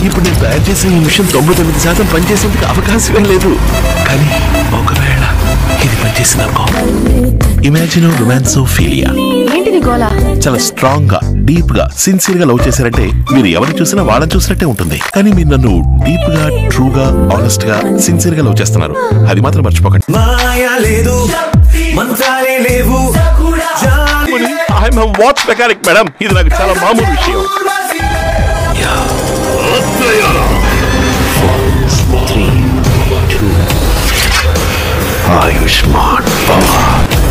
ఇప్పుడు నేను తయారు చేసిన ఈ మిషన్ తొంభై తొమ్మిది శాతం పనిచేసేందుకు అవకాశమే లేదు కానీ ఒకవేళ ఇది పనిచేసింది అనుకో ఇమాజిన్ రొమాన్సోఫీలియా ఏంటి నీ గోలా చాలా స్ట్రాంగ్ గా డీప్ గా సిన్సియర్ గా లవ్ చేశారంటే మీరు ఎవరిని చూసినా వాళ్ళని చూసినట్టే ఉంటుంది కానీ మీరు నన్ను డీప్ గా ట్రూ గా ఆనెస్ట్ గా సిన్సియర్ గా లవ్ చేస్తున్నారు అది మాత్రం మర్చిపోకండి మాయా లేదు మంత్రాలే లేవు ఐఎమ్ వాచ్ మెకానిక్ మేడం ఇది నాకు చాలా మామూలు విషయం ఆయుష్మాన్ భవ